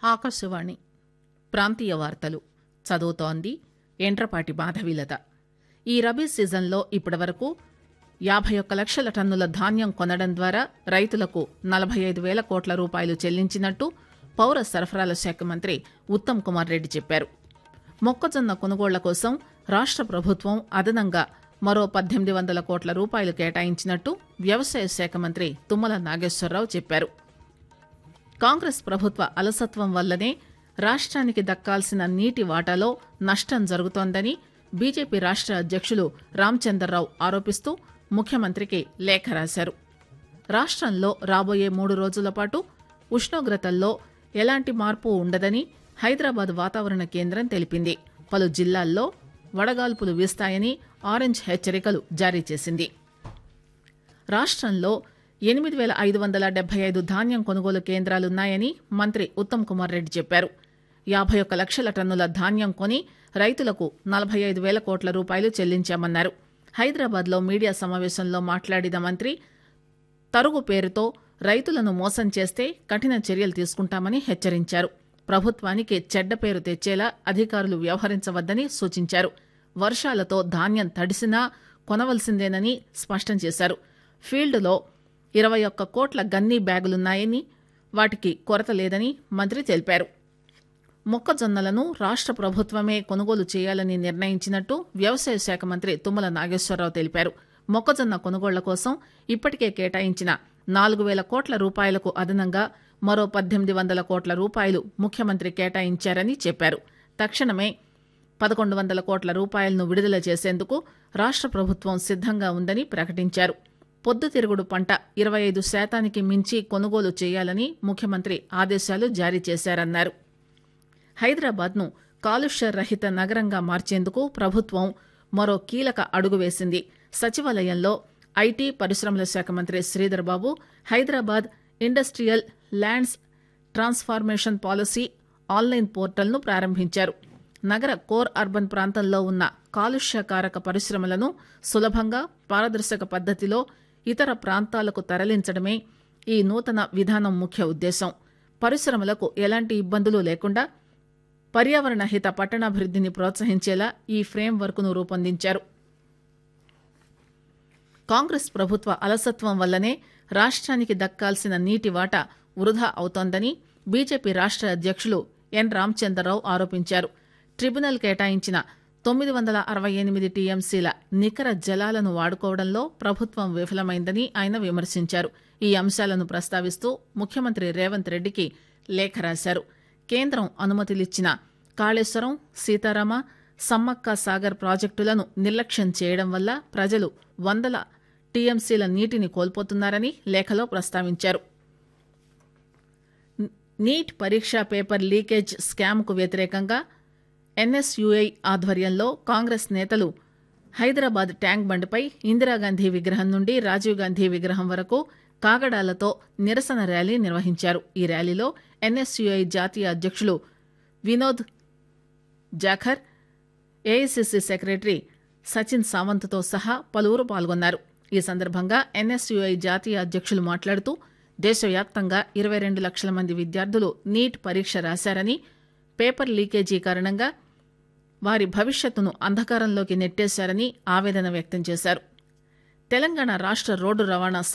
ఆకాశవాణి ప్రాంతీయ వార్తలు చదువుతోంది ఎండ్రపాటి మాధవీలత ఈ రబీ సీజన్లో ఇప్పటివరకు యాభై ఒక్క లక్షల టన్నుల ధాన్యం కొనడం ద్వారా రైతులకు నలభై ఐదు వేల కోట్ల రూపాయలు చెల్లించినట్టు పౌర సరఫరాల శాఖ మంత్రి ఉత్తమ్ కుమార్ రెడ్డి చెప్పారు మొక్కజొన్న కొనుగోళ్ల కోసం రాష్ట ప్రభుత్వం అదనంగా మరో పద్దెనిమిది వందల కోట్ల రూపాయలు కేటాయించినట్టు వ్యవసాయ శాఖ మంత్రి తుమ్మల నాగేశ్వరరావు చెప్పారు కాంగ్రెస్ ప్రభుత్వ అలసత్వం వల్లనే రాష్ట్రానికి దక్కాల్సిన నీటి వాటాలో నష్టం జరుగుతోందని బీజేపీ రాష్ట్ర అధ్యక్షులు రామచందర్రావు ఆరోపిస్తూ ముఖ్యమంత్రికి లేఖ రాశారు రాష్ట్రంలో రాబోయే మూడు రోజుల పాటు ఉష్ణోగ్రతల్లో ఎలాంటి మార్పు ఉండదని హైదరాబాద్ వాతావరణ కేంద్రం తెలిపింది పలు జిల్లాల్లో వడగాల్పులు వీస్తాయని ఆరెంజ్ హెచ్చరికలు జారీ చేసింది రాష్ట్రంలో ఎనిమిది వేల ఐదు వందల డెబ్బై ఐదు ధాన్యం కొనుగోలు కేంద్రాలున్నాయని మంత్రి ఉత్తమ్ కుమార్ రెడ్డి చెప్పారు యాభై ఒక్క లక్షల టన్నుల ధాన్యం కొని రైతులకు నలభై ఐదు వేల కోట్ల రూపాయలు చెల్లించామన్నారు హైదరాబాద్లో మీడియా సమావేశంలో మాట్లాడిన మంత్రి తరుగు పేరుతో రైతులను మోసం చేస్తే కఠిన చర్యలు తీసుకుంటామని హెచ్చరించారు ప్రభుత్వానికి చెడ్డ పేరు తెచ్చేలా అధికారులు వ్యవహరించవద్దని సూచించారు వర్షాలతో ధాన్యం తడిసినా కొనవలసిందేనని స్పష్టం చేశారు ఫీల్డ్లో ఇరవై ఒక్క కోట్ల గన్నీ బ్యాగులున్నాయని వాటికి కొరత లేదని మంత్రి తెలిపారు మొక్కజొన్నలను రాష్ట ప్రభుత్వమే కొనుగోలు చేయాలని నిర్ణయించినట్టు వ్యవసాయ శాఖ మంత్రి తుమ్మల నాగేశ్వరరావు తెలిపారు మొక్కజొన్న కొనుగోళ్ల కోసం ఇప్పటికే కేటాయించిన నాలుగు వేల కోట్ల రూపాయలకు అదనంగా మరో పద్దెనిమిది వందల కోట్ల రూపాయలు ముఖ్యమంత్రి కేటాయించారని చెప్పారు తక్షణమే పదకొండు వందల కోట్ల రూపాయలను విడుదల చేసేందుకు రాష్ట ప్రభుత్వం సిద్దంగా ఉందని ప్రకటించారు పొద్దుతిరుగుడు పంట ఇరవై ఐదు శాతానికి మించి కొనుగోలు చేయాలని ముఖ్యమంత్రి ఆదేశాలు జారీ చేశారన్నారు హైదరాబాద్ను కాలుష్య రహిత నగరంగా మార్చేందుకు ప్రభుత్వం మరో కీలక అడుగు వేసింది సచివాలయంలో ఐటీ పరిశ్రమల శాఖ మంత్రి Sridhar Babu Hyderabad industrial lands transformation policy online పోర్టల్ను ప్రారంభించారు నగర కోర్ అర్బన్ ప్రాంతంలో ఉన్న కాలుష్యకారక పరిశ్రమలను సులభంగా పారదర్శక పద్దతిలో ఇతర ప్రాంతాలకు తరలించడమే ఈ నూతన విధానం ముఖ్య ఉద్దేశం పరిశ్రమలకు ఎలాంటి ఇబ్బందులు లేకుండా పర్యావరణ హిత పట్టణాభివృద్ధిని ప్రోత్సహించేలా ఈ ఫ్రేమ్ వర్క్ ను రూపొందించారు కాంగ్రెస్ ప్రభుత్వ అలసత్వం వల్లనే రాష్ట్రానికి దక్కాల్సిన నీటి వాటా వృధా అవుతోందని బీజేపీ రాష్ట్ర అధ్యక్షులు ఎన్ రామచంద్రరావు ఆరోపించారు ట్రిబ్యునల్ కేటాయించిన తొమ్మిది వందల అరవై ఎనిమిది టీఎంసీల నికర జలాలను వాడుకోవడంలో ప్రభుత్వం విఫలమైందని ఆయన విమర్శించారు ఈ అంశాలను ప్రస్తావిస్తూ ముఖ్యమంత్రి రేవంత్ రెడ్డికి లేఖ రాశారు కేంద్రం అనుమతిలిచ్చిన కాళేశ్వరం సీతారామ సమ్మక్క సాగర్ ప్రాజెక్టులను నిర్లక్ష్యం చేయడం వల్ల ప్రజలు వందల టీఎంసీల నీటిని కోల్పోతున్నారని లేఖలో ప్రస్తావించారు నీట్ పరీక్షా పేపర్ లీకేజ్ స్కామ్కు వ్యతిరేకంగా ఎన్ఎస్యుఐ ఆధ్వర్యంలో కాంగ్రెస్ నేతలు హైదరాబాద్ ట్యాంక్ బండ్పై ఇందిరాగాంధీ విగ్రహం నుండి రాజీవ్ గాంధీ విగ్రహం వరకు కాగడాలతో నిరసన ర్యాలీ నిర్వహించారు ఈ ర్యాలీలో ఎన్ఎస్యుఐ జాతీయ అధ్యక్షులు వినోద్ జాఖర్ ఏఐసిసి సెక్రటరీ సచిన్ సావంత్తో సహా పలువురు పాల్గొన్నారు ఈ సందర్భంగా ఎన్ఎస్యుఐ జాతీయ అధ్యక్షులు మాట్లాడుతూ దేశవ్యాప్తంగా ఇరవై రెండు లక్షల మంది విద్యార్థులు నీట్ పరీక్ష రాశారని పేపర్ లీకేజీ కారణంగా వారి భవిష్యత్తును అంధకారంలోకి నెట్టేశారని ఆవేదన వ్యక్తం చేశారు తెలంగాణ రాష్ట రోడ్డు రవాణా